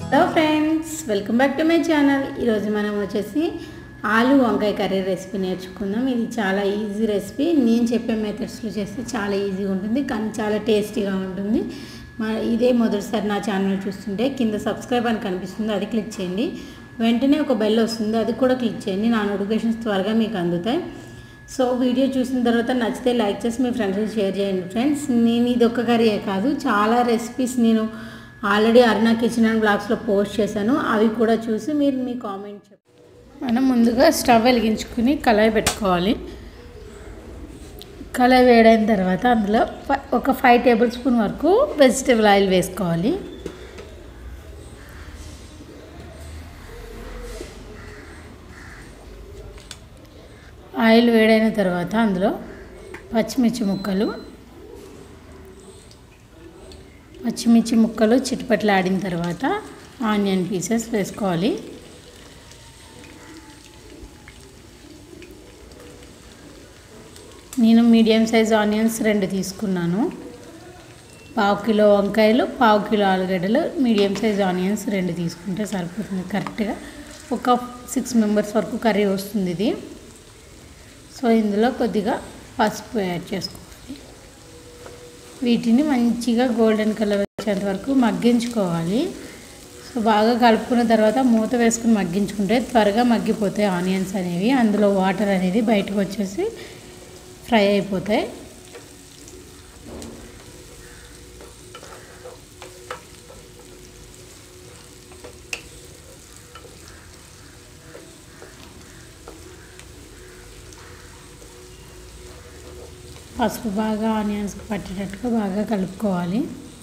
hello friends welcome back to my channel ఈరోజు మనం వచ్చేసి ఆలు వంకాయ కర్రీ రెసిపీ నేర్చుకుందాం ఇది చాలా ఈజీ రెసిపీ నేను చెప్పే మెథడ్స్లో చేస్తే చాలా ఈజీగా ఉంటుంది కానీ చాలా టేస్టీగా ఉంటుంది మా ఇదే మొదటిసారి నా ఛానల్ చూస్తుంటే కింద సబ్స్క్రైబ్ అని కనిపిస్తుంది అది క్లిక్ చేయండి వెంటనే ఒక బెల్ వస్తుంది అది కూడా క్లిక్ చేయండి నా నోటిఫికేషన్స్ త్వరగా మీకు అందుతాయి సో వీడియో చూసిన తర్వాత నచ్చితే లైక్ చేసి మీ ఫ్రెండ్స్కి షేర్ చేయండి ఫ్రెండ్స్ నేను ఇది ఒక్క కర్రీయే కాదు చాలా రెసిపీస్ నేను ఆల్రెడీ అరుణ కిచెన్ అండ్ బ్లాగ్స్లో పోస్ట్ చేశాను అవి కూడా చూసి మీరు మీ కామెంట్ చెప్పండి మనం ముందుగా స్టవ్ వెలిగించుకుని కళాయి పెట్టుకోవాలి కళాయి వేడైన తర్వాత అందులో ఫ- ఒక ఫైవ్ టేబుల్ స్పూన్ వరకు వెజిటేబుల్ ఆయిల్ వేసుకోవాలి ఆయిల్ వేడైన తర్వాత అందులో పచ్చిమిర్చి ముక్కలు పచ్చిమిర్చి ముక్కలు చిటిపట్లు ఆడిన తర్వాత ఆనియన్ పీసెస్ వేసుకోవాలి నేను మీడియం సైజ్ ఆనియన్స్ రెండు తీసుకున్నాను పావు కిలో వంకాయలు పావు కిలో ఆలుగడ్డలు మీడియం సైజ్ ఆనియన్స్ రెండు తీసుకుంటే సరిపోతుంది కరెక్ట్గా ఒక సిక్స్ మెంబర్స్ వరకు కర్రీ వస్తుంది ఇది సో ఇందులో కొద్దిగా పసుపు యాడ్ చేసుకోవాలి వీటిని మంచిగా గోల్డెన్ కలర్ వచ్చేంత వరకు మగ్గించుకోవాలి సో బాగా కలుపుకున్న తర్వాత మూత వేసుకుని మగ్గించుకుంటే త్వరగా మగ్గిపోతాయి ఆనియన్స్ అనేవి అందులో వాటర్ అనేది బయటకు వచ్చేసి ఫ్రై అయిపోతాయి పసుపు బాగా ఆనియన్స్కి పట్టేటట్టుగా బాగా కలుపుకోవాలి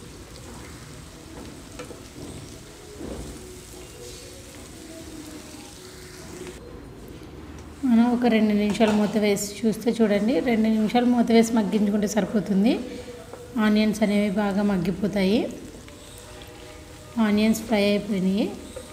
మనం ఒక రెండు నిమిషాలు మూత వేసి చూస్తే చూడండి రెండు నిమిషాలు మూత వేసి మగ్గించుకుంటే సరిపోతుంది ఆనియన్స్ అనేవి బాగా మగ్గిపోతాయి ఆనియన్స్ ఫ్రై అయిపోయినాయి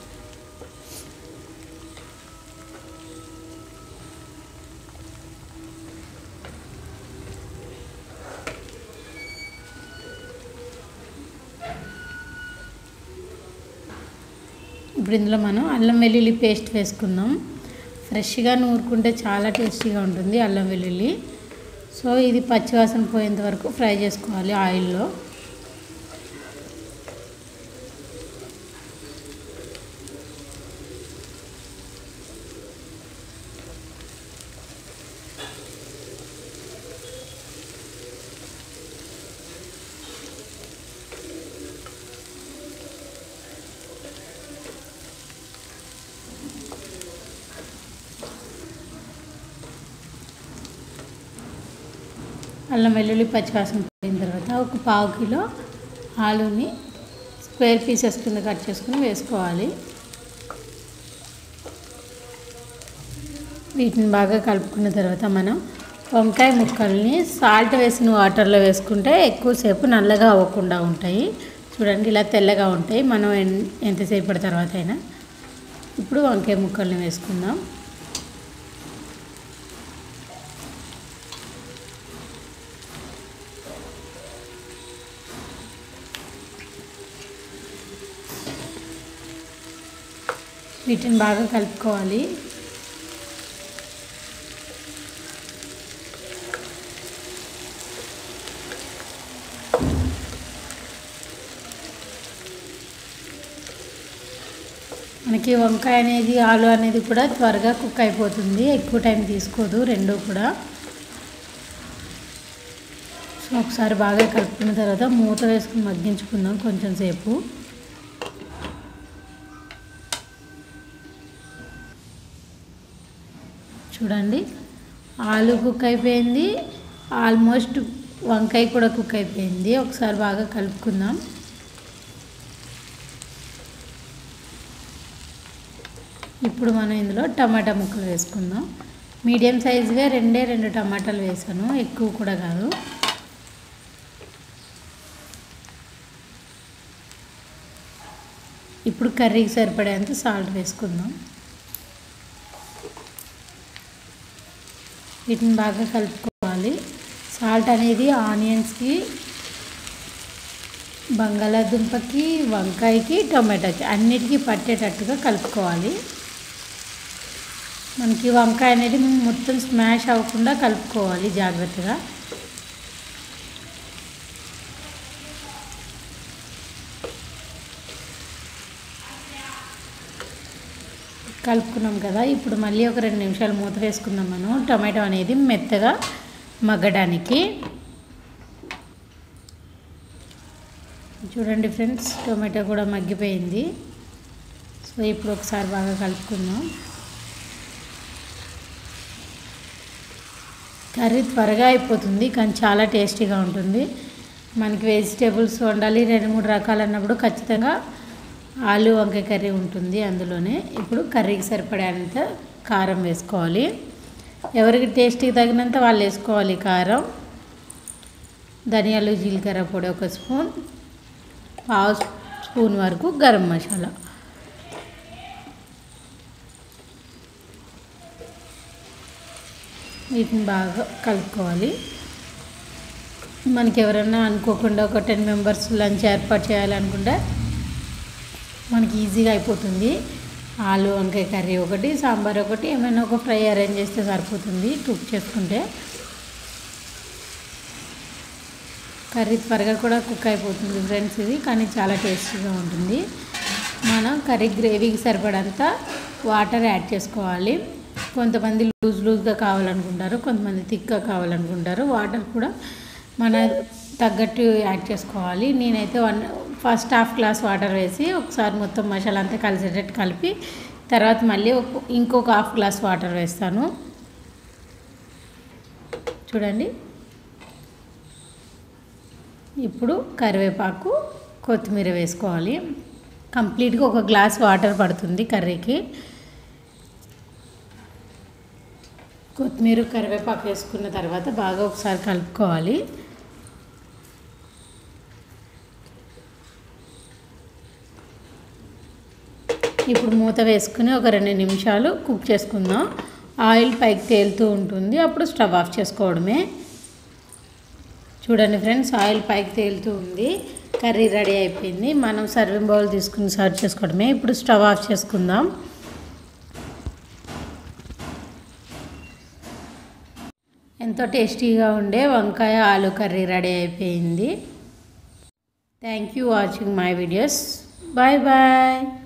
ఇప్పుడు ఇందులో మనం అల్లం వెల్లుల్లి పేస్ట్ వేసుకుందాం ఫ్రెష్గా నూరుకుంటే చాలా టేస్టీగా ఉంటుంది అల్లం వెల్లుల్లి సో ఇది పచ్చివాసన పోయేంత వరకు ఫ్రై చేసుకోవాలి ఆయిల్లో అల్లం వెల్లుల్లి పచ్చివాసన పోయిన తర్వాత ఒక పావు కిలో ఆలుని స్క్వేర్ పీసెస్ కింద కట్ చేసుకుని వేసుకోవాలి వీటిని బాగా కలుపుకున్న తర్వాత మనం వంకాయ ముక్కల్ని సాల్ట్ వేసిన వాటర్లో వేసుకుంటే ఎక్కువసేపు నల్లగా అవ్వకుండా ఉంటాయి చూడండి ఇలా తెల్లగా ఉంటాయి మనం ఎన్- ఎంతసేపటి తర్వాత అయినా ఇప్పుడు వంకాయ ముక్కల్ని వేసుకుందాం వీటిని బాగా కలుపుకోవాలి మనకి వంకాయ అనేది ఆలు అనేది కూడా త్వరగా కుక్ అయిపోతుంది ఎక్కువ టైం తీసుకోదు రెండు కూడా సో ఒకసారి బాగా కలుపుకున్న తర్వాత మూత వేసుకుని మగ్గించుకుందాం కొంచెం సేపు చూడండి ఆలు కుక్ అయిపోయింది ఆల్మోస్ట్ వంకాయ కూడా కుక్ అయిపోయింది ఒకసారి బాగా కలుపుకుందాం ఇప్పుడు మనం ఇందులో టమాటా ముక్కలు వేసుకుందాం మీడియం సైజుగా రెండే రెండు టమాటాలు వేసాను ఎక్కువ కూడా కాదు ఇప్పుడు కర్రీకి సరిపడేంత సాల్ట్ వేసుకుందాం వీటిని బాగా కలుపుకోవాలి సాల్ట్ అనేది ఆనియన్స్కి బంగాళాదుంపకి వంకాయకి టొమాటోకి అన్నిటికీ పట్టేటట్టుగా కలుపుకోవాలి మనకి వంకాయ అనేది మొత్తం స్మాష్ అవ్వకుండా కలుపుకోవాలి జాగ్రత్తగా కలుపుకున్నాం కదా ఇప్పుడు మళ్ళీ ఒక రెండు నిమిషాలు మూత వేసుకుందాం మనం టమాటో అనేది మెత్తగా మగ్గడానికి చూడండి ఫ్రెండ్స్ టొమాటో కూడా మగ్గిపోయింది సో ఇప్పుడు ఒకసారి బాగా కలుపుకుందాం కర్రీ త్వరగా అయిపోతుంది కానీ చాలా టేస్టీగా ఉంటుంది మనకి వెజిటేబుల్స్ వండాలి రెండు మూడు రకాలు అన్నప్పుడు ఖచ్చితంగా ఆలు వంకాయ కర్రీ ఉంటుంది అందులోనే ఇప్పుడు కర్రీకి సరిపడేంత కారం వేసుకోవాలి ఎవరికి టేస్ట్కి తగినంత వాళ్ళు వేసుకోవాలి కారం ధనియాలు జీలకర్ర పొడి ఒక స్పూన్ పావు స్పూన్ వరకు గరం మసాలా వీటిని బాగా కలుపుకోవాలి మనకి ఎవరైనా అనుకోకుండా ఒక టెన్ మెంబర్స్ లంచ్ ఏర్పాటు చేయాలనుకుంటే మనకి ఈజీగా అయిపోతుంది ఆలు వంకాయ కర్రీ ఒకటి సాంబార్ ఒకటి ఏమైనా ఒక ఫ్రై అరేంజ్ చేస్తే సరిపోతుంది కుక్ చేసుకుంటే కర్రీ త్వరగా కూడా కుక్ అయిపోతుంది ఫ్రెండ్స్ ఇది కానీ చాలా టేస్టీగా ఉంటుంది మనం కర్రీ గ్రేవీకి సరిపడంత వాటర్ యాడ్ చేసుకోవాలి కొంతమంది లూజ్ లూజ్గా కావాలనుకుంటారు కొంతమంది థిక్గా కావాలనుకుంటారు వాటర్ కూడా మన తగ్గట్టు యాడ్ చేసుకోవాలి నేనైతే one first half glass water వేసి ఒకసారి మొత్తం మసాలా అంతా కలిసేటట్టు కలిపి తర్వాత మళ్ళీ ఇంకొక హాఫ్ గ్లాస్ వాటర్ వేస్తాను చూడండి ఇప్పుడు కరివేపాకు కొత్తిమీర వేసుకోవాలి కంప్లీట్గా ఒక గ్లాస్ వాటర్ పడుతుంది కర్రీకి కొత్తిమీర కరివేపాకు వేసుకున్న తర్వాత బాగా ఒకసారి కలుపుకోవాలి ఇప్పుడు మూత వేసుకుని ఒక రెండు నిమిషాలు కుక్ చేసుకుందాం ఆయిల్ పైకి తేలుతూ ఉంటుంది అప్పుడు స్టవ్ ఆఫ్ చేసుకోవడమే చూడండి ఫ్రెండ్స్ ఆయిల్ పైకి తేలుతూ ఉంది కర్రీ రెడీ అయిపోయింది మనం సర్వింగ్ బౌల్ తీసుకుని సర్వ్ చేసుకోవడమే ఇప్పుడు స్టవ్ ఆఫ్ చేసుకుందాం ఎంతో టేస్టీగా ఉండే వంకాయ ఆలు కర్రీ రెడీ అయిపోయింది thank you watching my videos bye bye